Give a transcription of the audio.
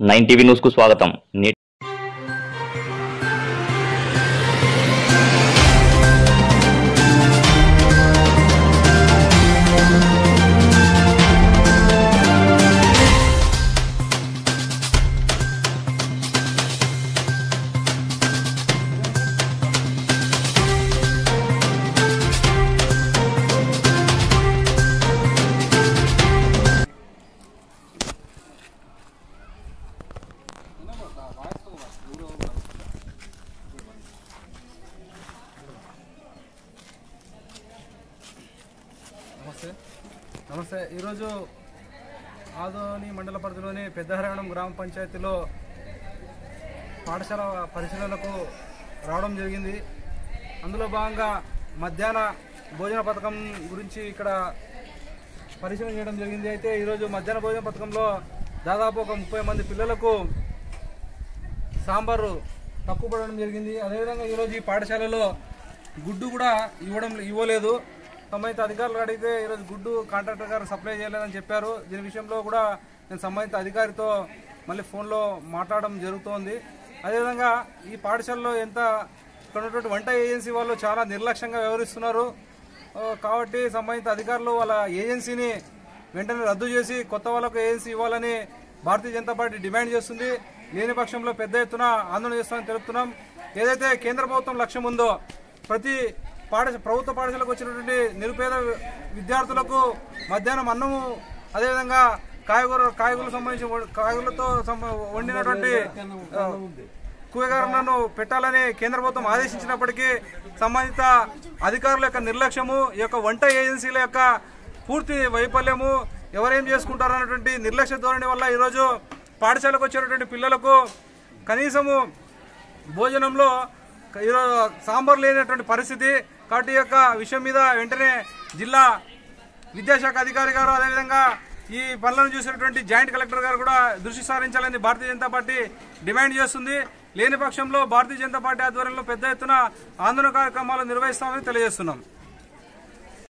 nine TV news కు స్వాగతం నేటి నమస్తే నమస్తే ఈరోజు ఆదోని మండల పరిధిలోని పెద్దహరగడం గ్రామ పంచాయతీలో పాఠశాల పరిశీలనకు రావడం జరిగింది అందులో భాగంగా మధ్యాహ్న భోజన పథకం గురించి ఇక్కడ పరిశీలన చేయడం జరిగింది అయితే ఈరోజు మధ్యాహ్న భోజన పథకంలో దాదాపు ఒక ముప్పై మంది పిల్లలకు సాంబారు తక్కువ పడడం జరిగింది అదేవిధంగా ఈరోజు ఈ పాఠశాలలో గుడ్డు కూడా ఇవ్వడం ఇవ్వలేదు సంబంధిత అధికారులు అడిగితే ఈరోజు గుడ్డు కాంట్రాక్టర్ గారు సప్లై చేయలేదని చెప్పారు దీని విషయంలో కూడా నేను సంబంధిత అధికారితో మళ్ళీ ఫోన్లో మాట్లాడడం జరుగుతోంది అదేవిధంగా ఈ పాఠశాలలో ఎంత ఇక్కడ ఉన్నటువంటి వంట ఏజెన్సీ వాళ్ళు చాలా నిర్లక్ష్యంగా వ్యవహరిస్తున్నారు ఆ, కాబట్టి సంబంధిత అధికారులు వాళ్ళ ఏజెన్సీని వెంటనే రద్దు చేసి కొత్త వాళ్ళకు ఏజెన్సీ ఇవ్వాలని భారతీయ జనతా పార్టీ డిమాండ్ చేస్తుంది లేని పక్షంలో పెద్ద ఎత్తున ఆందోళన చేస్తామని తెలుపుతున్నాం ఏదైతే కేంద్ర ప్రభుత్వం లక్ష్యం ఉందో ప్రతి పాఠశ ప్రభుత్వ పాఠశాలకు వచ్చినటువంటి నిరుపేద విద్యార్థులకు మధ్యాహ్నం అన్నము అదేవిధంగా కాయగూర కాయగూరలకు సంబంధించి వ- కాయగూరలతో సంబ- వండినటువంటి ఆ, కూరగాయలను పెట్టాలని కేంద్ర ప్రభుత్వం ఆదేశించినప్పటికీ సంబంధిత అధికారుల యొక్క నిర్లక్ష్యము ఈ యొక్క వంట ఏజెన్సీల యొక్క పూర్తి వైఫల్యము ఎవరేం చేసుకుంటారు అన్నటువంటి నిర్లక్ష్య ధోరణి వల్ల ఈరోజు పాఠశాలకు వచ్చేటటువంటి పిల్లలకు కనీసము భోజనంలో ఈరోజు సాంబార్ లేనటువంటి పరిస్థితి కాబట్టి ఈ యొక్క విషయం మీద వెంటనే జిల్లా విద్యాశాఖ అధికారి గారు అదేవిధంగా ఈ పనులను చూసినటువంటి జాయింట్ కలెక్టర్ గారు కూడా దృష్టి సారించాలని భారతీయ జనతా పార్టీ డిమాండ్ చేస్తుంది లేని పక్షంలో భారతీయ జనతా పార్టీ ఆధ్వర్యంలో పెద్ద ఎత్తున ఆందోళన కార్యక్రమాలు నిర్వహిస్తామని తెలియజేస్తున్నాం